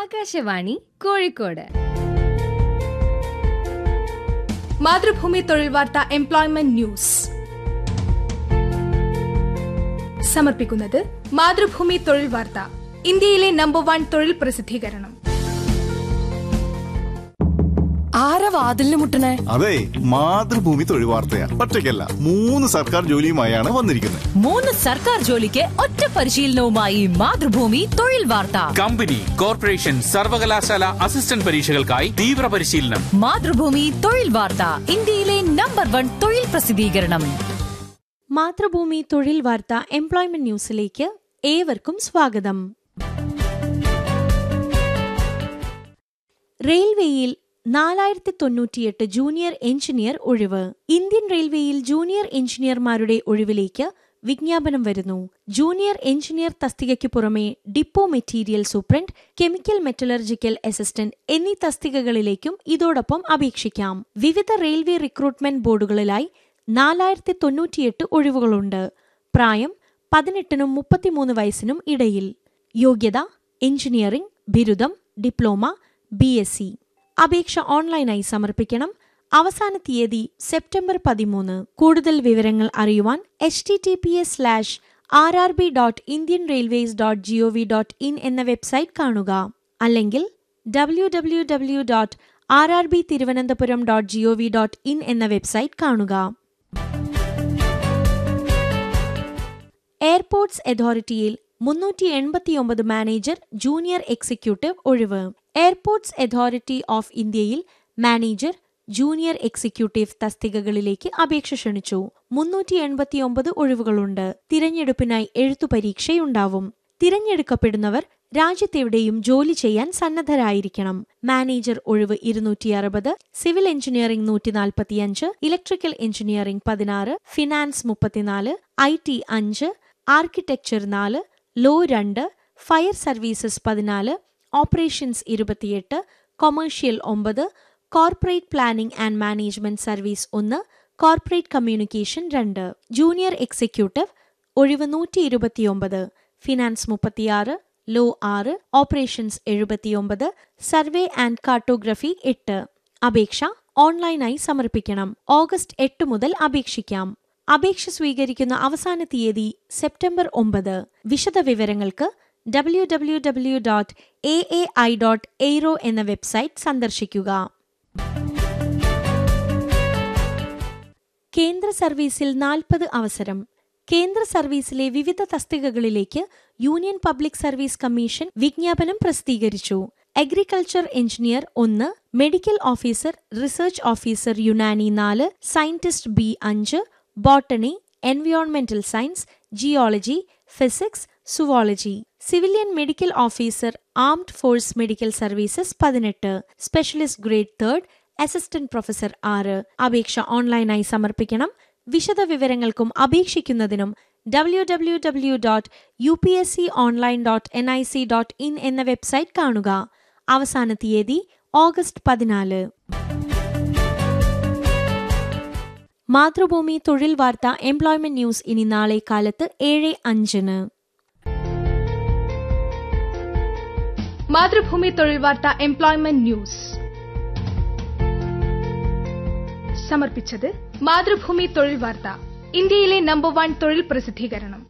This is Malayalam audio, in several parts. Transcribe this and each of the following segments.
ആകാശവാണി കോഴിക്കോട് മാതൃഭൂമി തൊഴിൽ വാർത്ത എംപ്ലോയ്മെന്റ് ന്യൂസ് സമർപ്പിക്കുന്നത് മാതൃഭൂമി തൊഴിൽ വാർത്ത ഇന്ത്യയിലെ നമ്പർ വൺ തൊഴിൽ പ്രസിദ്ധീകരണം ആരാ വാതിലിന് മുട്ടണേ അതെ മാതൃഭൂമി തൊഴിൽ വാർത്തയാ ഒറ്റയ്ക്കല്ല മൂന്ന് സർക്കാർ ജോലിയുമായാണ് വന്നിരിക്കുന്നത് മൂന്ന് സർക്കാർ ജോലിക്ക് ഒറ്റ പരിശീലനവുമായി മാതൃഭൂമി തൊഴിൽ വാർത്ത കമ്പനി കോർപ്പറേഷൻ സർവകലാശാല അസിസ്റ്റന്റ് പരീക്ഷകൾക്കായി തീവ്ര പരിശീലനം മാതൃഭൂമി തൊഴിൽ വാർത്ത ഇന്ത്യയിലെ നമ്പർ വൺ തൊഴിൽ പ്രസിദ്ധീകരണം മാതൃഭൂമി തൊഴിൽ വാർത്ത എംപ്ലോയ്മെന്റ് ന്യൂസിലേക്ക് ഏവർക്കും സ്വാഗതം റെയിൽവേയിൽ നാലായിരത്തി തൊണ്ണൂറ്റിയെട്ട് ജൂനിയർ എഞ്ചിനീയർ ഒഴിവ് ഇന്ത്യൻ റെയിൽവേയിൽ ജൂനിയർ എഞ്ചിനീയർമാരുടെ ഒഴിവിലേക്ക് വിജ്ഞാപനം വരുന്നു ജൂനിയർ എഞ്ചിനീയർ തസ്തികയ്ക്ക് പുറമെ depot material superintendent chemical metallurgical assistant എന്നീ തസ്തികകളിലേക്കും ഇതോടൊപ്പം അപേക്ഷിക്കാം വിവിധ റെയിൽവേ റിക്രൂട്ട്മെന്റ് ബോർഡുകളിലായി നാലായിരത്തി തൊണ്ണൂറ്റിയെട്ട് ഒഴിവുകളുണ്ട് പ്രായം പതിനെട്ടിനും മുപ്പത്തിമൂന്ന് വയസ്സിനും ഇടയിൽ യോഗ്യത എഞ്ചിനീയറിംഗ് ബിരുദം ഡിപ്ലോമ ബി എസ് സി അപേക്ഷ ഓൺലൈനായി സമർപ്പിക്കണം അവസാന തീയതി സെപ്റ്റംബർ പതിമൂന്ന് കൂടുതൽ വിവരങ്ങൾ അറിയുവാൻ H T T P S slash R R B dot Indian railways dot G O V dot in എന്ന വെബ്സൈറ്റ് കാണുക അല്ലെങ്കിൽ W W W dot R R B Thiruvananthapuram dot G O V dot in എന്ന വെബ്സൈറ്റ് കാണുക എയർപോർട്സ് അതോറിറ്റിയിൽ മുന്നൂറ്റി എൺപത്തിയൊമ്പത് മാനേജർ ജൂനിയർ എക്സിക്യൂട്ടീവ് ഒഴിവ് എയർപോർട്സ് അതോറിറ്റി ഓഫ് ഇന്ത്യയിൽ മാനേജർ ജൂനിയർ എക്സിക്യൂട്ടീവ് തസ്തികകളിലേക്ക് അപേക്ഷ ക്ഷണിച്ചു മുന്നൂറ്റി എൺപത്തിയൊമ്പത് ഒഴിവുകളുണ്ട് തിരഞ്ഞെടുപ്പിനായി എഴുത്തു പരീക്ഷയുണ്ടാവും തിരഞ്ഞെടുക്കപ്പെടുന്നവർ രാജ്യത്തെവിടെയും ജോലി ചെയ്യാൻ സന്നദ്ധരായിരിക്കണം മാനേജർ ഒഴിവ് ഇരുന്നൂറ്റി അറുപത് സിവിൽ എഞ്ചിനീയറിംഗ് നൂറ്റി നാൽപ്പത്തിയഞ്ച് ഇലക്ട്രിക്കൽ എഞ്ചിനീയറിംഗ് പതിനാറ് ഫിനാൻസ് മുപ്പത്തിനാല് ഐ ടി അഞ്ച് ആർക്കിടെക്ചർ നാല് ലോ രണ്ട് ഫയർ സർവീസസ് പതിനാല് ഓപ്പറേഷൻസ് ഇരുപത്തിയെട്ട് കൊമേഴ്ഷ്യൽ ഒമ്പത് corporate planning and management service ഒന്ന് കോർപ്പറേറ്റ് കമ്മ്യൂണിക്കേഷൻ രണ്ട് ജൂനിയർ എക്സിക്യൂട്ടീവ് ഒഴിവ് നൂറ്റി ഇരുപത്തിയൊമ്പത് ഫിനാൻസ് മുപ്പത്തിയാറ് ലോ ആറ് ഓപ്പറേഷൻസ് എഴുപത്തിയൊമ്പത് സർവേ ആൻഡ് കാർട്ടോഗ്രഫി എട്ട് അപേക്ഷ ഓൺലൈനായി സമർപ്പിക്കണം ഓഗസ്റ്റ് എട്ട് മുതൽ അപേക്ഷിക്കാം അപേക്ഷ സ്വീകരിക്കുന്ന അവസാന തീയതി സെപ്റ്റംബർ ഒമ്പത് വിശദ വിവരങ്ങൾക്ക് W W W dot A A I dot aero എന്ന വെബ്സൈറ്റ് സന്ദർശിക്കുക കേന്ദ്ര സർവീസിൽ നാൽപ്പത് അവസരം കേന്ദ്ര സർവീസിലെ വിവിധ തസ്തികകളിലേക്ക് യൂണിയൻ പബ്ലിക് സർവീസ് കമ്മീഷൻ വിജ്ഞാപനം പ്രസിദ്ധീകരിച്ചു അഗ്രികൾച്ചർ എഞ്ചിനീയർ ഒന്ന് medical officer research officer Unani നാല് സയന്റിസ്റ്റ് ബി അഞ്ച് ബോട്ടണി എൻവയോൺമെന്റൽ science geology physics zoology civilian medical officer armed force medical services പതിനെട്ട് specialist grade third assistant professor ആറ് അപേക്ഷ ഓൺലൈനായി സമർപ്പിക്കണം വിശദ വിവരങ്ങൾക്കും അപേക്ഷിക്കുന്നതിനും W W W dot U P S C online dot N I C dot in എന്ന വെബ്സൈറ്റ് കാണുക അവസാന തീയതി ഓഗസ്റ്റ് പതിനാല് മാതൃഭൂമി തൊഴിൽ വാർത്ത എംപ്ലോയ്മെന്റ് ന്യൂസ് ഇനി നാളെ കാലത്ത് ഏഴ് അഞ്ചിന് മാതൃഭൂമി തൊഴിൽ വാർത്ത എംപ്ലോയ്മെന്റ് ന്യൂസ് സമർപ്പിച്ചത് മാതൃഭൂമി തൊഴിൽ വാർത്ത ഇന്ത്യയിലെ നമ്പർ വൺ തൊഴിൽ പ്രസിദ്ധീകരണം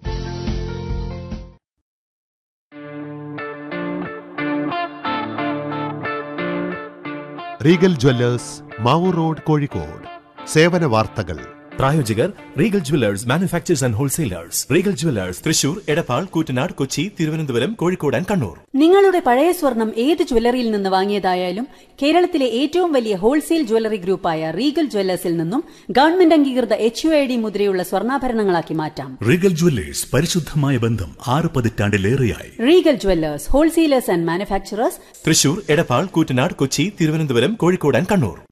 Regal jewellers Mavoor road Kozhikode സേവന വാർത്തകൾ പ്രായോജകർ Regal jewellers manufacturers and wholesalers Regal jewellers Thrissur Edappal Koottanad Kochi Thiruvananthapuram Kozhikode and Kannur നിങ്ങളുടെ പഴയ സ്വർണം ഏത് ജ്വല്ലറിയിൽ നിന്ന് വാങ്ങിയതായാലും കേരളത്തിലെ ഏറ്റവും വലിയ ഹോൾസെയിൽ ജ്വല്ലറി ഗ്രൂപ്പായ റീഗൽ ജ്വല്ലേഴ്സിൽ നിന്നും ഗവൺമെന്റ് അംഗീകൃത എച്ച് യു ഐ ഡി മുദ്രയുള്ള സ്വർണ്ണാഭരണങ്ങളാക്കി മാറ്റാം റീഗൽ ജ്വല്ലേഴ്സ് പരിശുദ്ധമായ ബന്ധം ആറ് പതിറ്റാണ്ടിലേറെയായി Regal jewellers wholesalers and manufacturers Thrissur Edappal Koottanad Kochi Thiruvananthapuram Kozhikode and Kannur